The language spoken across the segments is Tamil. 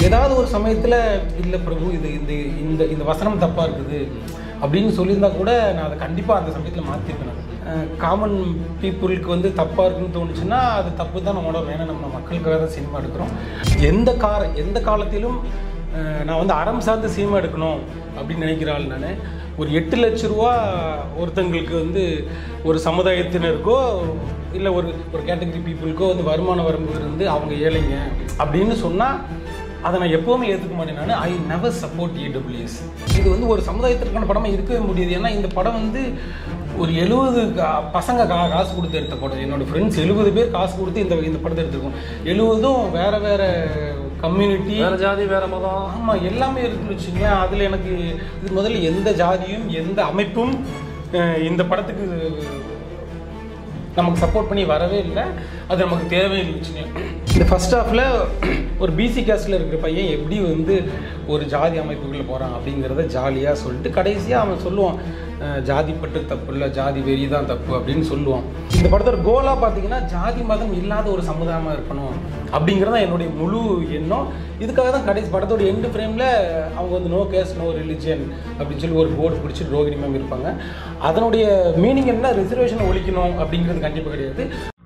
ஏதாவது ஒரு சமயத்தில் இல்லை பிரபு இது இந்த இந்த இந்த வசனம் தப்பாக இருக்குது அப்படின்னு சொல்லியிருந்தா கூட நான் அதை கண்டிப்பாக அந்த சமயத்தில் மாற்றிருப்பேன் காமன் பீப்புளுக்கு வந்து தப்பாக இருக்குன்னு தோணுச்சுன்னா அது தப்பு தான் நம்ம உணர்றோம் ஏன்னா நம்ம மக்களுக்காக தான் சினிமா எடுக்கிறோம் எந்த கார எந்த காலத்திலும் அஹ், நான் வந்து அறம் சார்ந்த சினிமா எடுக்கணும் அப்படின்னு நினைக்கிற ஆள் நான் ஒரு எட்டு லட்ச ரூபா ஒருத்தங்களுக்கு வந்து ஒரு சமுதாயத்தினருக்கோ இல்லை ஒரு ஒரு கேட்டகரி பீப்புளுக்கோ வந்து வருமான வரம்பு இருந்து அவங்க ஏழைங்க அப்படின்னு சொன்னால் அதை நான் எப்போவுமே ஏற்றுக்க மாட்டேன் நான் ஐ நெவர் சப்போர்ட் இடபிள்யூஎஸ் இது வந்து ஒரு சமுதாயத்திற்கான படமாக இருக்கவே முடியாது ஏன்னா இந்த படம் வந்து ஒரு எழுபது பசங்க கா காசு கொடுத்து எடுத்த படம் என்னோட ஃப்ரெண்ட்ஸ் எழுபது பேர் காசு கொடுத்து இந்த இந்த படத்தை எடுத்திருக்கோம் எழுபதும் வேற வேற கம்யூனிட்டி வேற ஜாதி வேற மதம் ஆமாம் எல்லாமே இருக்குன்னு வச்சுங்களேன் அதில் எனக்கு இது முதல்ல எந்த ஜாதியும் எந்த அமைப்பும் அஹ், இந்த படத்துக்கு நமக்கு சப்போர்ட் பண்ணி வரவே இல்லை அது நமக்கு தேவையில்லை வச்சுக்கோங்க இந்த ஃபர்ஸ்ட் ஹாஃபில் ஒரு பிசி காஸ்டில் இருக்கிற பையன் எப்படி வந்து ஒரு ஜாதி அமைப்புக்குள்ளே போகிறான் அப்படிங்கிறத ஜாலியாக சொல்லிட்டு கடைசியாக அவன் சொல்லுவான் அஹ், ஜாதி பட்டு தப்பு இல்லை ஜாதி வெறி தான் தப்பு அப்படின்னு சொல்லுவான் இந்த படத்தோட கோலாக பார்த்தீங்கன்னா ஜாதி மதம் இல்லாத ஒரு சமுதாயமாக இருக்கணும் அப்படிங்கிறது தான் என்னுடைய முழு எண்ணம் இதுக்காக தான் கடைசி படத்தோட எண்டு ஃப்ரேமில் அவங்க வந்து நோ கேஸ் நோ ரிலிஜியன் அப்படின்னு சொல்லி ஒரு போர்டு பிடிச்சி ரோகிணி மேம் இருப்பாங்க அதனுடைய மீனிங் என்ன ரிசர்வேஷன் ஒழிக்கணும் அப்படிங்கிறது கண்டிப்பாக கிடையாது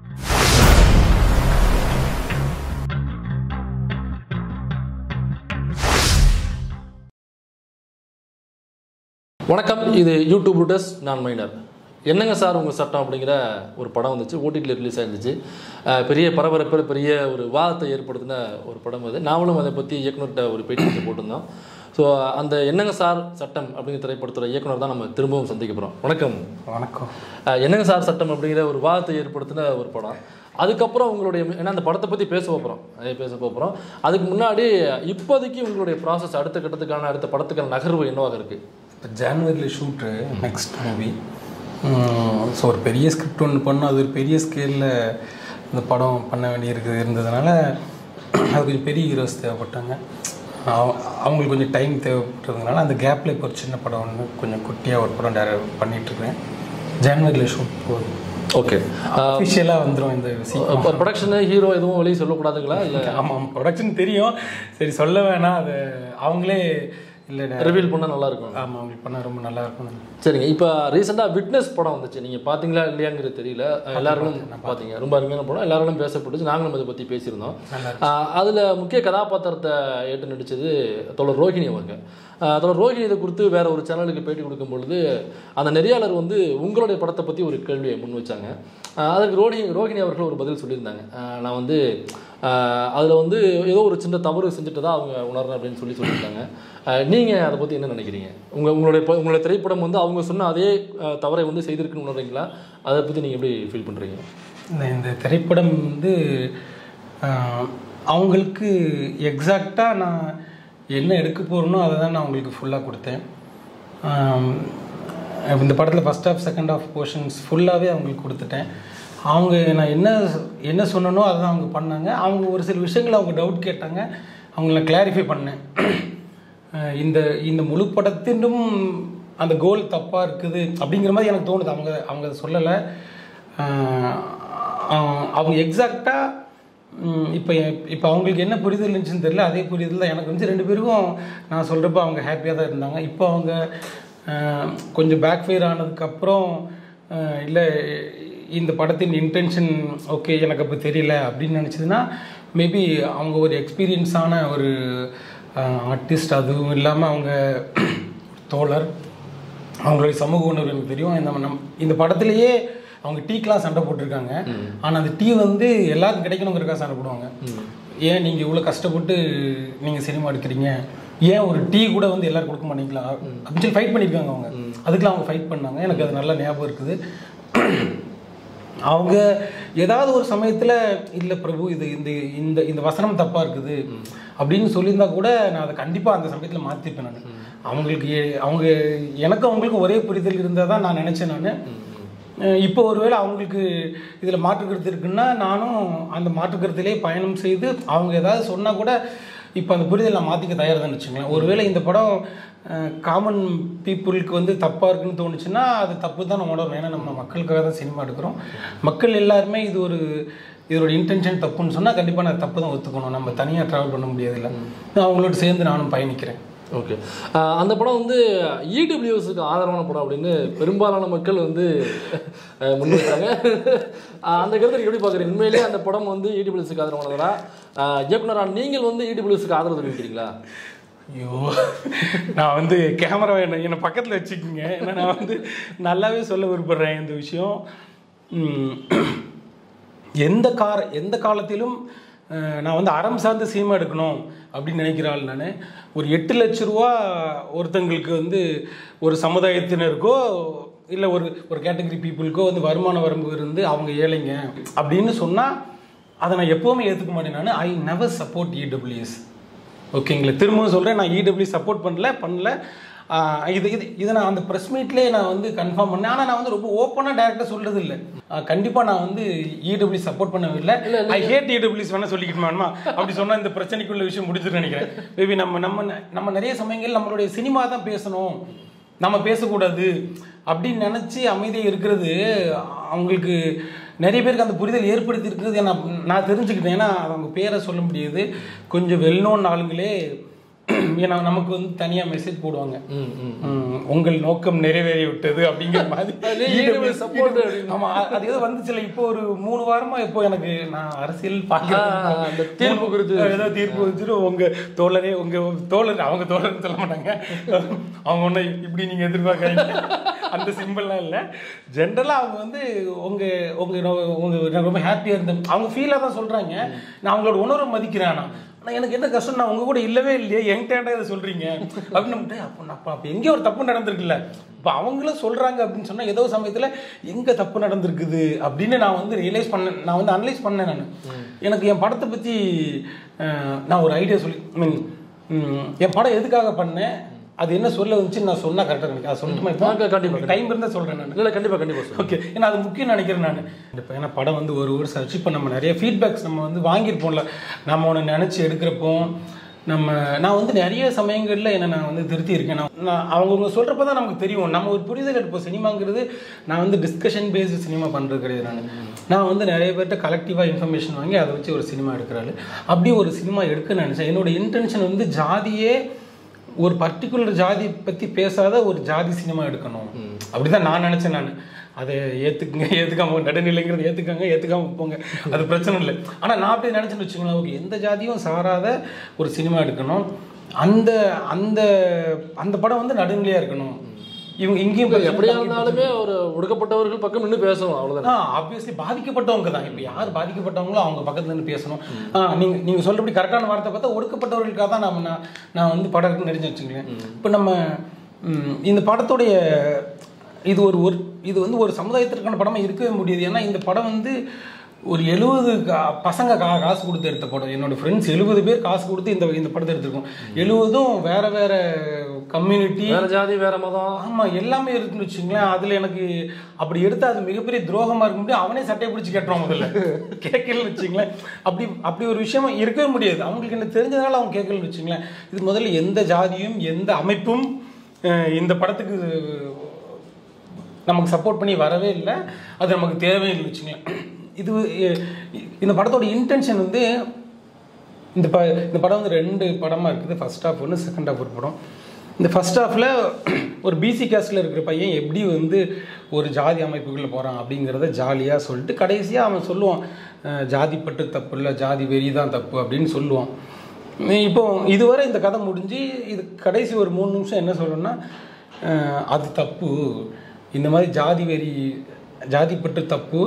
வணக்கம் இது யூடியூப் ரூட்டர்ஸ் நான் மைனர் என்னங்க சார் உங்கள் சட்டம் அப்படிங்கிற ஒரு படம் வந்துச்சு ஓடிடியில் ரிலீஸ் ஆயிருந்துச்சு அஹ் பெரிய பரபரப்பு பெரிய ஒரு வாதத்தை ஏற்படுத்தின ஒரு படம் அது நாமளும் அதை பற்றி இயக்குனர்கிட்ட ஒரு பேட்டி எடுத்து போட்டிருந்தோம் ஸோ அந்த என்னங்க சார் சட்டம் அப்படிங்கிற திரைப்படத்தோட இயக்குனர் தான் நம்ம திரும்பவும் சந்திக்க போகிறோம் வணக்கம் வணக்கம் அஹ் என்னங்க சார் சட்டம் அப்படிங்கிற ஒரு வாதத்தை ஏற்படுத்தின ஒரு படம் அதுக்கப்புறம் உங்களுடைய ஏன்னா அந்த படத்தை பற்றி பேச போகிறோம் அதே பேச போகிறோம் அதுக்கு முன்னாடி இப்போதைக்கு உங்களுடைய ப்ராசஸ் அடுத்த கட்டத்துக்கான அடுத்த படத்துக்கான நகர்வு என்னவாக இருக்குது இப்போ ஜான்வரியில் ஷூட்டு நெக்ஸ்ட் மூவி ஸோ ஒரு பெரிய ஸ்கிரிப்ட் ஒன்று பண்ணோம் அது ஒரு பெரிய ஸ்கேலில் இந்த படம் பண்ண வேண்டியிருக்கு இருந்ததுனால அது கொஞ்சம் பெரிய ஹீரோஸ் தேவைப்பட்டாங்க அவ- அவங்களுக்கு கொஞ்சம் டைம் தேவைப்பட்டதுனால அந்த கேப்பில் இப்போ ஒரு சின்ன படம் ஒன்று கொஞ்சம் குட்டியாக ஒரு படம் டேர பண்ணிகிட்ருக்கேன் ஜான்வரியில் ஷூட் போகுது ஓகே அஃபிஷியலாக வந்துடும் இந்த சீக்கிரம் ப்ரொடக்ஷனு ஹீரோ எதுவும் வெளியே சொல்லக்கூடாதுங்களா இல்லை ஆமாம் ப்ரொடக்ஷன் தெரியும் சரி சொல்ல வேணாம் அது அவங்களே இல்லை ரிவீல் பண்ணால் நல்லா இருக்கும் ஆமாம் அவங்களுக்கு பண்ணால் ரொம்ப நல்லா இருக்கும் சரிங்க இப்போ ரீசெண்டாக விட்னஸ் படம் வந்துச்சு நீங்கள் பார்த்தீங்களா இல்லையாங்கிறது தெரியல எல்லாரும் பார்த்தீங்க ரொம்ப அருமையான படம் எல்லாரும் பேசப்பட்டுச்சு நாங்களும் அதை பற்றி பேசியிருந்தோம் அதில் முக்கிய கதாபாத்திரத்தை ஏற்று நடித்தது தோழர் ரோஹிணி அவங்க ஆஹ் தோழர் ரோஹிணி இதை குறித்து வேற ஒரு சேனலுக்கு பேட்டி கொடுக்கும் பொழுது அந்த நெறியாளர் வந்து உங்களுடைய படத்தை பற்றி ஒரு கேள்வியை முன் வச்சாங்க ஆஹ் அதற்கு ரோஹிணி ரோஹிணி அவர்கள் ஒரு பதில் சொல்லியிருந்தாங்க ஆஹ் நான் வந்து அதில் வந்து ஏதோ ஒரு சின்ன தவறு செஞ்சுட்டு தான் அவங்க உணர்றேன் அப்படின்னு சொல்லி சொல்லியிருந்தாங்க நீங்கள் அதை பற்றி என்ன நினைக்கிறீங்க உங்கள் உங்களுடைய ப- உங்களுடைய திரைப்படம் வந்து அவங்க சொன்ன அதே ஆஹ் தவறை வந்து செய்திருக்குன்னு உணர்றீங்களா அதை பற்றி நீங்கள் எப்படி ஃபீல் பண்ணுறீங்க இந்த இந்த திரைப்படம் வந்து ஆஹ், அவங்களுக்கு எக்ஸாக்டாக நான் என்ன எடுக்க போகிறேனோ அதை தான் நான் அவங்களுக்கு ஃபுல்லாக கொடுத்தேன் ஆம், இந்த படத்தில் first half second half portions ஃபுல்லாகவே அவங்களுக்கு கொடுத்துட்டேன் அவங்க நான் என்ன என்ன சொன்னனோ அதை தான் அவங்க பண்ணாங்க அவங்க ஒரு சில விஷயங்கள் அவங்க டவுட் கேட்டாங்க அவங்கள கிளாரிஃபை பண்ணேன் அஹ் இந்த இந்த முழு படத்திலும் அந்த கோல் தப்பாக இருக்குது அப்படிங்கிற மாதிரி எனக்கு தோணுது அவங்க அவங்க அதை சொல்லலை அஹ் அஹ் அவங்க எக்ஸாக்டாக இப்போ இப்போ அவங்களுக்கு என்ன புரிதல் இருந்துச்சுன்னு தெரியல அதே புரிதல் தான் எனக்கு வந்து ரெண்டு பேருக்கும் நான் சொல்கிறப்ப அவங்க ஹாப்பியாக தான் இருந்தாங்க இப்போ அவங்க அஹ், கொஞ்சம் பேக் ஃபயர் ஆனதுக்கப்புறம் இல்லை இந்த படத்தின் இன்டென்ஷன் ஓகே எனக்கு அப்போ தெரியல அப்படின்னு நினச்சதுன்னா மேபி அவங்க ஒரு எக்ஸ்பீரியன்ஸான ஒரு ஆர்டிஸ்ட் அதுவும் இல்லாமல் அவங்க தோழர் அவங்களுடைய சமூக உணர்வு எனக்கு தெரியும் இந்த நம் இந்த படத்திலேயே அவங்க டீக்கெலாம் சண்டை போட்டிருக்காங்க ஆனால் அந்த டீ வந்து எல்லாருக்கும் கிடைக்கணுங்கிறக்காக சண்டை போடுவாங்க ஏன் நீங்கள் இவ்வளோ கஷ்டப்பட்டு நீங்கள் சினிமா எடுக்கிறீங்க ஏன் ஒரு டீ கூட வந்து எல்லாரும் கொடுக்க மாட்டீங்களா அப்படின்னு சொல்லி ஃபைட் பண்ணியிருக்காங்க அவங்க அதுக்கெலாம் அவங்க ஃபைட் பண்ணாங்க எனக்கு அது நல்லா ஞாபகம் இருக்குது அவங்க ஏதாவது ஒரு சமயத்தில் இல்லை பிரபு இது இந்த இந்த இந்த வசனம் தப்பாக இருக்குது அப்படின்னு சொல்லியிருந்தா கூட நான் அதை கண்டிப்பாக அந்த சமயத்தில் மாற்றிருப்பேன் நான் அவங்களுக்கு ஏ- அவங்க எனக்கும் அவங்களுக்கு ஒரே புரிதல் இருந்தால் தான் நான் நினச்சேன் நான் இப்போ ஒருவேளை அவங்களுக்கு இதில் மாற்று கருத்து இருக்குன்னா நானும் அந்த மாற்று கருத்திலே பயணம் செய்து அவங்க ஏதாவது சொன்னால் கூட இப்போ அந்த புரிதல் நான் மாற்றிக்க தயார் தான் வச்சுங்களேன் ஒருவேளை இந்த படம் காமன் பீப்புளுக்கு வந்து தப்பாக இருக்குன்னு தோணுச்சுன்னா அது தப்பு தான் நம்ம உணர்றோம் ஏன்னா நம்ம மக்களுக்காக தான் சினிமா எடுக்கிறோம் மக்கள் எல்லாருமே இது ஒரு இதோட இன்டென்ஷன் தப்புன்னு சொன்னால் கண்டிப்பாக நான் தப்பு தான் ஒத்துக்கணும் நம்ம தனியாக ட்ராவல் பண்ண முடியாதுல்ல நான் அவங்களோட சேர்ந்து நானும் பயணிக்கிறேன் ஓகே அந்த படம் வந்து இடபிள்யூஎஸ்க்கு ஆதரவான படம் அப்படின்னு பெரும்பாலான மக்கள் வந்து அஹ், முன்வைச்சாங்க அஹ், அந்த கருத்தை நீங்க எப்படி பார்க்குறீங்க உண்மையிலேயே அந்த படம் வந்து இடபிள்யூஎஸ்க்கு ஆதரவானதா அஹ், இயக்குனரா நீங்கள் வந்து இடபிள்யூஎஸ்க்கு ஆதரவு தெரிவிக்கிறீங்களா ஐயோ நான் வந்து கேமரா வேணும் என்னை பக்கத்தில் வச்சுக்கோங்க ஏன்னா நான் வந்து நல்லாவே சொல்ல விரும்புகிறேன் இந்த விஷயம் உம், எந்த கார எந்த காலத்திலும் அஹ், நான் வந்து அறம் சார்ந்த சினிமா எடுக்கணும் அப்படின்னு நினைக்கிற ஆள் நான் ஒரு எட்டு லட்ச ரூபா ஒருத்தங்களுக்கு வந்து ஒரு சமுதாயத்தினருக்கோ இல்லை ஒரு ஒரு கேட்டகரி பீப்புளுக்கோ வந்து வருமான வரம்பு இருந்து அவங்க ஏழைங்க அப்படின்னு சொன்னால் அதை நான் எப்போவுமே ஏற்றுக்க மாட்டேன் நான் ஐ நெவர் சப்போர்ட் இடபிள்யூஎஸ் ஓகேங்களா திரும்பவும் சொல்கிறேன் நான் இடபிள்யூ சப்போர்ட் பண்ணல பண்ணல ஆஹ் இது இது இதை நான் அந்த ப்ரெஸ் மீட்லேயே நான் வந்து கன்ஃபார்ம் பண்ணேன் ஆனால் நான் வந்து ரொம்ப ஓப்பனாக டேரெக்டாக சொல்கிறது இல்லை கண்டிப்பாக நான் வந்து இடபிள்யூ சப்போர்ட் பண்ணவில்லை ஐ ஹேட் இடபிள்யூஸ் வேணால் சொல்லிக்கிட்டு வேணுமா அப்படி சொன்னால் இந்த பிரச்சனைக்குள்ள விஷயம் முடிச்சுட்டு நினைக்கிறேன் மேபி நம்ம நம்ம நம்ம நிறைய சமயங்கள் நம்மளுடைய சினிமா தான் பேசணும் நம்ம பேசக்கூடாது அப்படின்னு நினச்சி அமைதியாக இருக்கிறது அவங்களுக்கு நிறைய பேருக்கு அந்த புரிதல் ஏற்படுத்தி இருக்கிறது நான் நான் தெரிஞ்சுக்கிட்டேன் ஏன்னா அவங்க பேரை சொல்ல முடியாது கொஞ்சம் வெல்னோன் ஆளுங்களே ஏன்னா நமக்கு வந்து தனியாக மெசேஜ் போடுவாங்க ம் ம் ம், உங்கள் நோக்கம் நிறைவேறி விட்டது அப்படிங்கிற மாதிரி அதுலயே ஈடுபடு support அப்படின்னு. ஆமா அ- அது ஏதோ வந்துச்சுல இப்போ ஒரு மூணு வாரமா இப்போ எனக்கு நான் அரசியல் ஆ, பார்க்கிறேன் அந்த தீர்ப்பு குறித்து. ஏதோ தீர்ப்பு வச்சுட்டு உங்க தோழரே உங்க தோழர் அவங்க தோழர்னு சொல்ல மாட்டாங்க அவங்க ஒண்ணு இப்படி நீங்க எதிர்பார்க்காதீங்க அந்த சிம்பிள்லாம் இல்லை ஜென்ரலாக அவங்க வந்து உங்க உங்க நோ- உங்க நான் ரொம்ப ஹாப்பியாக இருந்தேன் அவங்க ஃபீலாக தான் சொல்றாங்க நான் அவங்களோட உணர்வை மதிக்கிறேன் நான் ஆனால் எனக்கு என்ன கஷ்டம் நான் உங்க கூட இல்லவே இல்லையே என்கிட்ட இதை சொல்றீங்க அப்படின்னு நம்ம அப்போ நான் அப்போ அப்போ எங்கேயோ ஒரு தப்பு நடந்திருக்குல்ல இப்போ அவங்களும் சொல்றாங்க அப்படின்னு சொன்னா ஏதோ சமயத்துல எங்க தப்பு நடந்திருக்குது அப்படின்னு நான் வந்து ரியலைஸ் பண்ணேன் நான் வந்து அனலைஸ் பண்ணேன் நான் எனக்கு என் படத்தை பத்தி அஹ், நான் ஒரு ஐடியா சொல்லி ஐ மீன் என் படம் எதுக்காக பண்ணேன் அது என்ன சொல்ல வந்துச்சுன்னு நான் சொன்னா கரெக்டாக நினைக்கிறேன் அதை சொல்லட்டுமா ஆ, கண்டிப்பா, இப்போ டைம் இருந்தால் சொல்றேன் நான் இல்லை கண்டிப்பாக கண்டிப்பாக சொல்லுங்கள் ஓகே ஏன்னா அது முக்கியம் நினைக்கிறேன் நான் இப்போ ஏன்னா படம் வந்து ஒரு வருஷம் ஆச்சு இப்போ நம்ம நிறைய ஃபீட்பேக்ஸ் நம்ம வந்து வாங்கியிருப்போம்ல நம்ம ஒன்று நினச்சி எடுக்கிறப்போ நம்ம நான் வந்து நிறைய சமயங்களில் என்ன நான் வந்து திருத்தி இருக்கேன் நான் நான் அவங்கவுங்க சொல்கிறப்ப தான் நமக்கு தெரியும் நம்ம ஒரு புரிதல் இப்போ சினிமாங்கிறது நான் வந்து டிஸ்கஷன் பேஸ்டு சினிமா பண்ணுறது கிடையாது நான் நான் வந்து நிறைய பேர்கிட்ட கலெக்டிவாக இன்ஃபர்மேஷன் வாங்கி அதை வச்சு ஒரு சினிமா எடுக்கிறாள் அப்படி ஒரு சினிமா எடுக்க நினச்சேன் என்னோட இன்டென்ஷன் வந்து ஜாதியே ஒரு பர்டிகுலர் ஜாதி பற்றி பேசாத ஒரு ஜாதி சினிமா எடுக்கணும் அப்படிதான் நான் நினச்சேன் நான் அதை ஏற்றுக்குங்க ஏற்றுக்காம நடுநிலைங்கிறது ஏற்றுக்காங்க ஏற்றுக்காம போங்க அது பிரச்சனை இல்லை ஆனால் நான் அப்படி நினச்சேன்னு வச்சுக்கோங்களேன் ஓகே எந்த ஜாதியும் சாராத ஒரு சினிமா எடுக்கணும் அந்த அந்த அந்த படம் வந்து நடுநிலையாக இருக்கணும் இவங்க இங்கேயும் பிரச்சனை, எப்படியா அங்கேயும் இருந்தாலுமே ஒரு ஒடுக்கப்பட்டவர்கள் பக்கம் நின்று பேசணும் அவ்வளோதான் ஆ ஆப்வியஸ்லி பாதிக்கப்பட்டவங்க தான் இப்போ யார் பாதிக்கப்பட்டவங்களோ அவங்க பக்கத்துல இருந்து பேசணும் ஆ நீங்க நீங்க சொல்றபடி கரெக்டான வார்த்தை பார்த்தா ஒடுக்கப்பட்டவர்களுக்காக தான் நம்ம நான் நான் வந்து படம் நடிச்சு வச்சுங்களேன் இப்போ நம்ம ம், இந்த படத்துடைய இது ஒரு ஒரு இது வந்து ஒரு சமுதாயத்திற்கான படமா இருக்கவே முடியாது ஏன்னா இந்த படம் வந்து ஒரு எழுபது பசங்க கா காசு கொடுத்து எடுத்த படம் என்னோட ஃப்ரெண்ட்ஸ் எழுபது பேர் காசு கொடுத்து இந்த இந்த படத்தை எடுத்திருக்கோம் எழுபதும் வேற வேற கம்யூனிட்டி வேற ஜாதி வேற மதம் ஆமா எல்லாமே இருக்குன்னு வச்சுங்களேன் அதுல எனக்கு அப்படி எடுத்தா அது மிகப்பெரிய துரோகமா இருக்க முடியும் அவனே சட்டையை பிடிச்சி கேட்டுருவான் முதல்ல கேட்கலன்னு வச்சுங்களேன் அப்படி அப்படி ஒரு விஷயம் இருக்கவே முடியாது அவங்களுக்கு என்ன தெரிஞ்சதுனால அவங்க கேட்கலன்னு வச்சுங்களேன் இது முதல்ல எந்த ஜாதியும் எந்த அமைப்பும் அஹ், இந்த படத்துக்கு நமக்கு சப்போர்ட் பண்ணி வரவே இல்லை அது நமக்கு தேவையில்லை வச்சுங்களேன் இது அஹ், இந்த படத்தோட இன்டென்ஷன் வந்து இந்த ப இந்த படம் வந்து ரெண்டு படமாக இருக்குது ஃபர்ஸ்ட் ஹாஃப் ஒன்று செகண்ட் ஹாஃப் ஒரு படம் இந்த ஃபர்ஸ்ட் ஹாஃபில் ஒரு பிசி காஸ்டில் இருக்கிற பையன் எப்படி வந்து ஒரு ஜாதி அமைப்புக்குள்ளே போகிறான் அப்படிங்கிறத ஜாலியாக சொல்லிட்டு கடைசியாக அவன் சொல்லுவான் அஹ், ஜாதி பட்டு தப்பு இல்லை ஜாதி வெறி தான் தப்பு அப்படின்னு சொல்லுவான் இப்போ இதுவரை இந்த கதை முடிஞ்சு இது கடைசி ஒரு மூணு நிமிஷம் என்ன சொல்லணும்னா அஹ், அது தப்பு இந்த மாதிரி ஜாதி வெறி ஜாதிப்பட்டு தப்பு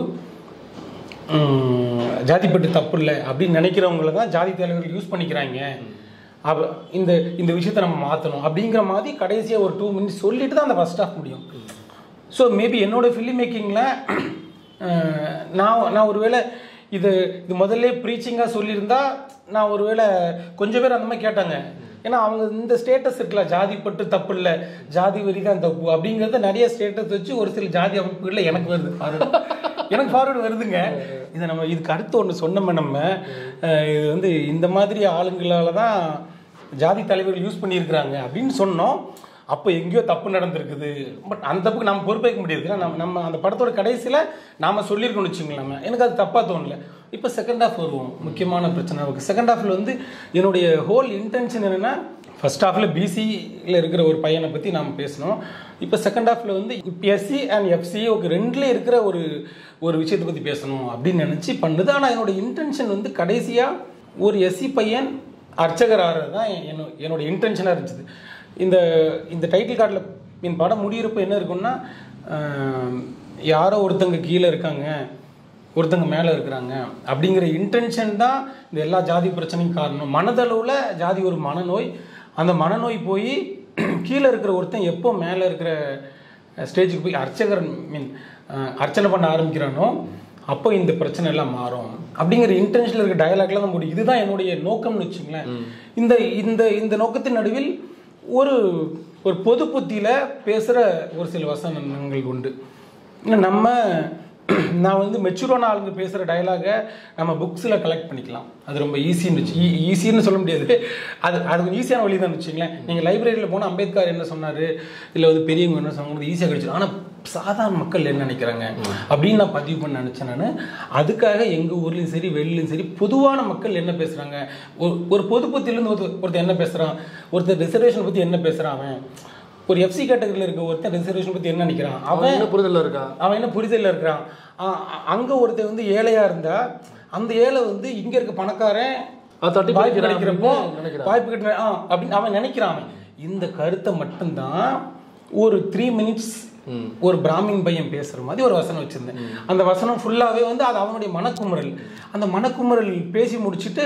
உம், ஜாதிப்பட்டு தப்பு இல்லை அப்படின்னு நினைக்கிறவங்கள தான் ஜாதி தலைவர்கள் யூஸ் பண்ணிக்கிறாங்க அப்ப இந்த இந்த விஷயத்தை நம்ம மாற்றணும் அப்படிங்கிற மாதிரி கடைசியாக ஒரு டூ மினிட்ஸ் சொல்லிட்டு தான் அந்த ஃபர்ஸ்ட் ஆஃப் முடியும் ஸோ மேபி என்னோட ஃபிலிம் மேக்கிங்கில் நான் நான் ஒருவேளை இது இது முதல்ல ப்ரீச்சிங்காக சொல்லியிருந்தா நான் ஒருவேளை கொஞ்சம் பேர் அந்த மாதிரி கேட்டாங்க ஏன்னா அவங்க இந்த ஸ்டேட்டஸ் இருக்குல்ல ஜாதி பட்டு தப்பு இல்லை ஜாதி வெறி தான் தப்பு அப்படிங்கிறத நிறைய ஸ்டேட்டஸ் வச்சு ஒரு சில ஜாதி அமைப்புகளில் எனக்கு வருது forward. எனக்கு ஃபார்வர்டு வருதுங்க இதை நம்ம இதுக்கு அடுத்து ஒன்று சொன்னோமே நம்ம அஹ், இது வந்து இந்த மாதிரி ஆளுங்களால தான் ஜாதி தலைவர்கள் யூஸ் பண்ணியிருக்கிறாங்க அப்படின்னு சொன்னோம் அப்போ எங்கேயோ தப்பு நடந்திருக்குது பட் அந்த தப்புக்கு நம்ம பொறுப்பேற்க முடியாது ஏன்னா நம்ம நம்ம அந்த படத்தோட கடைசியில் நாம சொல்லியிருக்கோம்னு வச்சுங்களேன் நம்ம எனக்கு அது தப்பாக தோணல இப்போ செகண்ட் ஹாஃப் வருவோம் முக்கியமான பிரச்சனை இருக்குது செகண்ட் ஹாஃபில் வந்து என்னுடைய ஹோல் இன்டென்ஷன் என்னென்னா ஃபர்ஸ்ட் ஹாஃபில் பிசியில் இருக்கிற ஒரு பையனை பற்றி நாம் பேசணும் இப்போ செகண்ட் ஹாஃபில் வந்து இப்போ எஸ்சி அண்ட் எஃப்சி ஓகே ரெண்டுல இருக்கிற ஒரு ஒரு விஷயத்தை பற்றி பேசணும் அப்படின்னு நினச்சி பண்ணுது ஆனால் என்னோட இன்டென்ஷன் வந்து கடைசியாக ஒரு எஸ்சி பையன் அர்ச்சகர் ஆகிறது தான் என்னோ- என்னோட இன்டென்ஷனாக இருந்துச்சு இந்த இந்த டைட்டில் கார்டில் என் படம் முடியிறப்ப என்ன இருக்கும்னா ஆம், யாரோ ஒருத்தங்க கீழே இருக்காங்க ஒருத்தங்க மேலே இருக்கிறாங்க அப்படிங்கிற இன்டென்ஷன் தான் இந்த எல்லா ஜாதி பிரச்சனையும் காரணம் மனதளவில் ஜாதி ஒரு மனநோய் அந்த மனநோய் போய் கீழே இருக்கிற ஒருத்தன் எப்போ மேலே இருக்கிற ஸ்டேஜுக்கு போய் அர்ச்சகர் மீன் அர்ச்சனை பண்ண ஆரம்பிக்கிறானோ அப்போ இந்த பிரச்சனை எல்லாம் மாறும் அப்படிங்கிற இன்டென்ஷனில் இருக்க டயலாக்லாம் தான் முடியும் இதுதான் என்னுடைய நோக்கம்னு வச்சுங்களேன் இந்த இந்த இந்த நோக்கத்தின் நடுவில் ஒரு ஒரு பொது புத்தியில் பேசுகிற ஒரு சில வசனங்கள் உண்டு இன்னும் நம்ம நான் வந்து மெச்சூரான ஆளுங்க பேசுகிற டயலாகை நம்ம புக்ஸில் கலெக்ட் பண்ணிக்கலாம் அது ரொம்ப ஈஸின்னு வச்சு ஈஸின்னு சொல்ல முடியாது அது அது கொஞ்சம் ஈஸியான வழி தான் வச்சுங்களேன் நீங்கள் லைப்ரரியில் போனால் அம்பேத்கர் என்ன சொன்னார் இல்லை வந்து பெரியவங்க என்ன சொன்னாங்க ஈஸியாக கிடைச்சிடும் ஆனால் சாதாரண மக்கள் என்ன நினைக்கிறாங்க அப்படின்னு நான் பதிவு பண்ண நினச்சேன் நான் அதுக்காக எங்கள் ஊர்லேயும் சரி வெளியிலையும் சரி பொதுவான மக்கள் என்ன பேசுகிறாங்க ஒரு ஒரு பொது புத்திலேருந்து ஒருத்தர் ஒருத்தர் என்ன பேசுகிறான் ஒருத்தர் ரிசர்வேஷன் பற்றி என்ன பேசுகிறான் அவன் ஒரு எஃப்சி கேட்டகரியில் இருக்க ஒருத்தன் ரிசர்வேஷன் பற்றி என்ன நினைக்கிறான் அவன் அவன் என்ன புரிதல் இருக்கா அவன் என்ன புரிதலில் இருக்கிறான் அ- அ- அங்க ஒருத்தன் வந்து ஏழையா இருந்தா அந்த ஏழை வந்து இங்க இருக்க பணக்காரன் அது தட்டி வாய்ப்பு பறிக்கிறான் கிடைக்கிறப்போ அப்படின்னு நினைக்கிறான். வாய்ப்பு கிடைக்கிற ஆ அப்படின்னு அவன் நினைக்கிறான் அவன். இந்த கருத்தை மட்டும்தான் ஒரு த்ரீ மினிட்ஸ் ஒரு பிராமின் பையன் பேசுற மாதிரி ஒரு வசனம் வச்சிருந்தேன் அந்த வசனம் ஃபுல்லாவே வந்து அது அவனுடைய மனக்குமுறல் அந்த மனக்குமுறல் பேசி முடிச்சிட்டு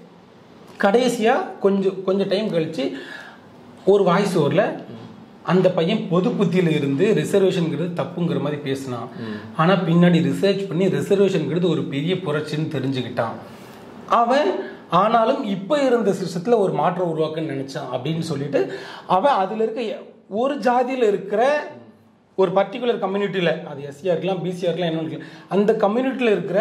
கடைசியா கொஞ்சம் கொஞ்சம் டைம் கழிச்சு ஒரு வாய்ஸ் ஓவரில் அந்த பையன் பொது புத்தியில இருந்து ரிசர்வேஷனுங்கிறது தப்புங்கிற மாதிரி பேசினான் ஆனா பின்னாடி ரிசர்ச் பண்ணி ரிசர்வேஷனுங்கிறது ஒரு பெரிய புரட்சின்னு தெரிஞ்சுக்கிட்டான் அவன் ஆனாலும் இப்போ இருந்த சிஸ்டத்தில் ஒரு மாற்றம் உருவாக்குன்னு நினைச்சான் அப்படின்னு சொல்லிட்டு அவன் அதில் இருக்க எ- ஒரு ஜாதியில் இருக்கிற ஒரு பர்டிகுலர் கம்யூனிட்டியில் அது எஸ்சியாக இருக்கலாம் பிசியாக இருக்கலாம் என்ன இருக்கலாம் அந்த கம்யூனிட்டியில் இருக்கிற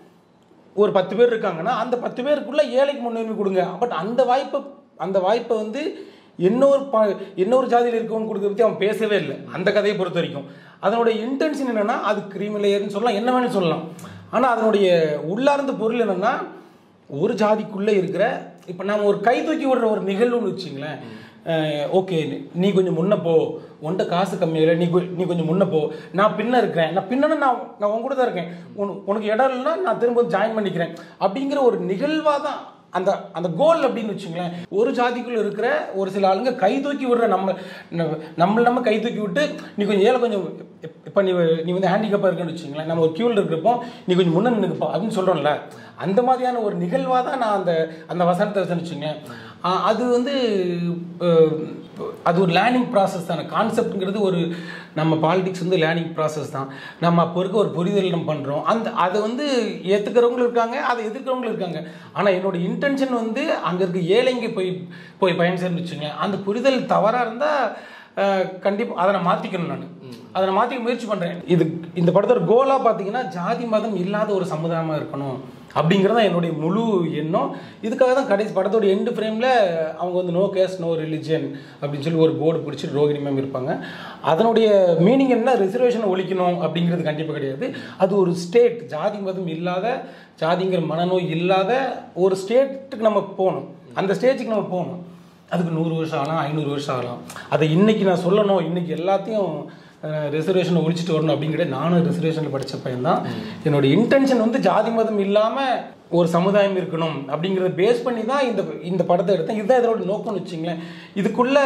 ஒரு பத்து பேர் இருக்காங்கன்னா அந்த பத்து பேருக்குள்ள ஏழைக்கு முன்னுரிமை கொடுங்க பட் அந்த வாய்ப்பை அந்த வாய்ப்பை வந்து இன்னொரு ப இன்னொரு ஜாதியில் இருக்கவங்க கொடுக்க பற்றி அவன் பேசவே இல்லை அந்த கதையை பொறுத்த வரைக்கும் அதனுடைய இன்டென்ஷன் என்னன்னா அது கிரீமி லேயர்னு சொல்லலாம் என்ன வேணும் சொல்லலாம் ஆனால் அதனுடைய உள்ளார்ந்த பொருள் என்னன்னா ஒரு ஜாதிக்குள்ளே இருக்கிற இப்போ நாம ஒரு கை தூக்கி விடுற ஒரு நிகழ்வுன்னு வச்சுங்களேன் ஓகே நீ கொஞ்சம் முன்ன போ உன்கிட்ட காசு கம்மியாகல நீ கொ- நீ கொஞ்சம் முன்ன போ நான் பின்ன இருக்கிறேன் நான் பின்னணும் நான் நான் உன் கூட தான் இருக்கேன் உனக்கு உனக்கு இடம் இல்லைன்னா நான் திரும்ப ஜாயின் பண்ணிக்கிறேன் அப்படிங்கிற ஒரு நிகழ்வாக தான் அந்த அந்த கோல் அப்படின்னு வச்சுங்களேன் ஒரு ஜாதிக்குள்ள இருக்கிற ஒரு சில ஆளுங்க கை தூக்கி விடுற நம்ம நம்ம- நம்மள நம்ம கை தூக்கி விட்டு நீ கொஞ்சம் ஏழை கொஞ்சம் இப்போ நீ நீ வந்து ஹேண்டிகப்பாக இருக்குன்னு வச்சுங்களேன் நம்ம ஒரு கியூவில் இருக்கிறப்போ நீ கொஞ்சம் முன்ன நின்னுக்குப்பா அப்படின்னு சொல்கிறோம்ல அந்த மாதிரியான ஒரு நிகழ்வாக தான் நான் அந்த அந்த வசனத்தை வச்சுங்க அது வந்து அஹ், அது ஒரு லேர்னிங் ப்ராசஸ் தானே கான்செப்ட்ங்கிறது ஒரு நம்ம பாலிடிக்ஸ் வந்து லேர்னிங் ப்ராசஸ் தான் நம்ம அப்போ இருக்க ஒரு புரிதல் நம்ம பண்ணுறோம் அந்த அதை வந்து ஏற்றுக்கிறவங்களும் இருக்காங்க அதை எதிர்க்கிறவங்களும் இருக்காங்க ஆனால் என்னோட இன்டென்ஷன் வந்து அங்கே இருக்க ஏழைங்க போய் போய் பயன் சேர்ந்து வச்சுங்க அந்த புரிதல் தவறாக இருந்தால் கண்டிப்பாக அதை நான் மாற்றிக்கணும் நான் அதை நான் மாற்றிக்க முயற்சி பண்ணுறேன் இது இந்த படத்தோட கோலாக பார்த்தீங்கன்னா ஜாதி மதம் இல்லாத ஒரு சமுதாயமாக இருக்கணும் அப்படிங்கிறது தான் என்னுடைய முழு எண்ணம் இதுக்காக தான் கடைசி படத்தோட எண்டு ஃப்ரேமில் அவங்க வந்து நோ கேஸ் நோ ரிலிஜியன் அப்படின்னு சொல்லி ஒரு போர்டு பிடிச்சி ரோகிணி மேம் இருப்பாங்க அதனுடைய மீனிங் என்ன ரிசர்வேஷன் ஒழிக்கணும் அப்படிங்கிறது கண்டிப்பாக கிடையாது அது ஒரு ஸ்டேட் ஜாதி மதம் இல்லாத ஜாதிங்கிற மனநோய் இல்லாத ஒரு ஸ்டேட்டுக்கு நம்ம போகணும் அந்த ஸ்டேஜுக்கு நம்ம போகணும் அதுக்கு நூறு வருஷம் ஆகலாம் ஐநூறு வருஷம் ஆகலாம் அதை இன்னைக்கு நான் சொல்லணும் இன்னைக்கு எல்லாத்தையும் ரிசர்வேஷனை ஒழிச்சிட்டு வரணும் அப்படிங்கிற நானும் ரிசர்வேஷனில் படித்த பையன் தான் என்னோட இன்டென்ஷன் வந்து ஜாதி மதம் இல்லாமல் ஒரு சமுதாயம் இருக்கணும் அப்படிங்கிறத பேஸ் பண்ணி தான் இந்த இந்த படத்தை எடுத்தேன் இதுதான் இதோட நோக்கம்னு வச்சுங்களேன் இதுக்குள்ள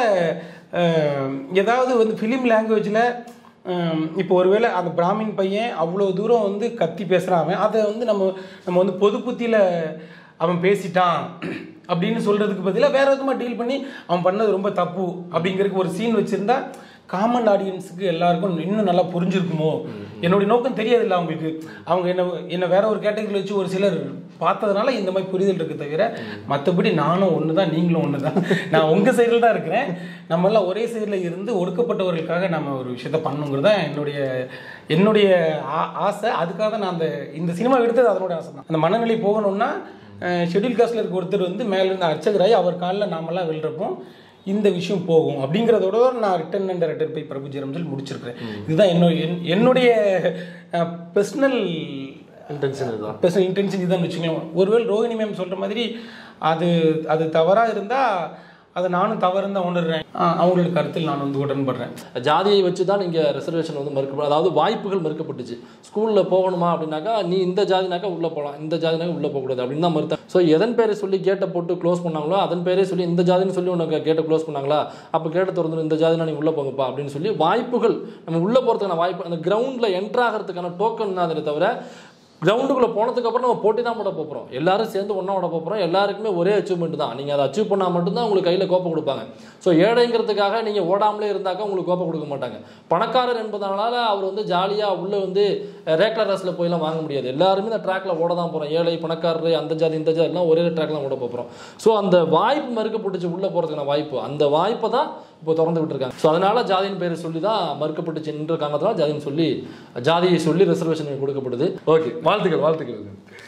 அஹ், ஏதாவது வந்து ஃபிலிம் லாங்குவேஜில் இப்போ ஒருவேளை அந்த பிராமின் பையன் அவ்வளோ தூரம் வந்து கத்தி பேசுகிறான் அவன் அதை வந்து நம்ம நம்ம வந்து பொது புத்தியில் அவன் பேசிட்டான் அப்படின்னு சொல்றதுக்கு பதிலாக வேற விதமா டீல் பண்ணி அவன் பண்ணது ரொம்ப தப்பு அப்படிங்கிறதுக்கு ஒரு சீன் வச்சிருந்தா காமன் ஆடியன்ஸுக்கு எல்லாருக்கும் இன்னும் நல்லா புரிஞ்சிருக்குமோ என்னுடைய நோக்கம் தெரியாதுல்ல அவங்களுக்கு அவங்க என்ன என்ன வேற ஒரு கேட்டகரியில் வச்சு ஒரு சிலர் பார்த்ததுனால இந்த மாதிரி புரிதல் இருக்கு தவிர மற்றபடி நானும் ஒன்று தான் நீங்களும் ஒன்று தான் நான் உங்கள் சைடில் தான் இருக்கிறேன் நம்ம எல்லாம் ஒரே சைடில் இருந்து ஒடுக்கப்பட்டவர்களுக்காக நம்ம ஒரு விஷயத்த பண்ணுங்கிறது தான் என்னுடைய என்னுடைய ஆ- ஆசை அதுக்காக தான் நான் அந்த இந்த சினிமா எடுத்தது அதனோட ஆசை தான் அந்த மனநிலை போகணும்னா ஷெட்யூல் காஸ்ட்ல இருக்க ஒருத்தர் வந்து மேல இருந்து அர்ச்சகராகி அவர் காலில் நாமெல்லாம் விழுறப்போ இந்த விஷயம் போகும் அப்படிங்கிறதோட நான் written and written by Prabhu ஜெரம் சொல்லி முடிச்சிருக்கிறேன் இதுதான் என்னுடைய என்- என்னுடைய பர்சனல் இன்டென்ஷன் இதுதான் பேசுகிற இன்டென்ஷன் இதுதான் வச்சுக்கலாம் ஒருவேளை ரோஹிணி மேம் சொல்கிற மாதிரி அது அது தவறாக இருந்தால் அதை நானும் தவறுன்னு தான் உணர்றேன் ஆ, அவங்களோட கருத்தில் நான் வந்து உடன்படுறேன் ஜாதியை வச்சு தான் நீங்கள் ரிசர்வேஷன் வந்து மறுக்கப்படும் அதாவது வாய்ப்புகள் மறுக்கப்பட்டுச்சு ஸ்கூலில் போகணுமா அப்படின்னாக்கா நீ இந்த ஜாதினாக்கா உள்ளே போகலாம் இந்த ஜாதினாக்கா உள்ளே போகக்கூடாது அப்படின்னு தான் மறுத்தேன் ஸோ எதன் பேரை சொல்லி கேட்டை போட்டு க்ளோஸ் பண்ணாங்களோ அதன் பேரே சொல்லி இந்த ஜாதின்னு சொல்லி உனக்கு கேட்டை க்ளோஸ் பண்ணாங்களா அப்போ கேட்டை திறந்து இந்த ஜாதினா நீ உள்ளே போங்கப்பா அப்படின்னு சொல்லி வாய்ப்புகள் நம்ம உள்ளே போகிறதுக்கான வாய்ப்பு அந்த கிரவுண்டில் என்ட்ரு ஆகிறதுக்கான டோக்கன் தான் அதில் தவிர கிரவுண்டுக்குள்ளே போனதுக்கு அப்புறம் நம்ம போட்டி தான் போட போகிறோம் எல்லாரும் சேர்ந்து ஒன்றா விட போகிறோம் எல்லாருக்குமே ஒரே அச்சீவ்மெண்ட் தான் நீங்கள் அதை அச்சீவ் பண்ணால் மட்டும்தான் உங்களுக்கு கையில் கோப்பை கொடுப்பாங்க ஸோ ஏழைங்கிறதுக்காக நீங்கள் ஓடாமலே இருந்தாக்கா உங்களுக்கு கோப்பை கொடுக்க மாட்டாங்க பணக்காரர் என்பதனால அவர் வந்து ஜாலியாக உள்ளே வந்து ரேக்லர் ரேஸில் போயெல்லாம் வாங்க முடியாது எல்லாருமே இந்த ட்ராக்ல ஓட தான் போகிறோம் ஏழை பணக்காரர் அந்த ஜாதி இந்த ஜாதி எல்லாம் ஒரே ட்ராக்லாம் ஓட போகிறோம் ஸோ அந்த வாய்ப்பு மறுக்கப்பட்டுச்சு உள்ளே போகிறதுக்கான வாய்ப்பு அந்த வாய்ப்பை தான் இப்போ திறந்து விட்டுருக்காங்க ஸோ அதனால ஜாதியின் பேரை சொல்லி தான் மறுக்கப்பட்டுச்சுன்ற காரணத்தால் ஜாதின்னு சொல்லி ஜாதியை சொல்லி ரிசர்வேஷன் கொடுக்கப்படுது ஓகே வாழ்த்துக்கள் வாழ்த்துக்கள்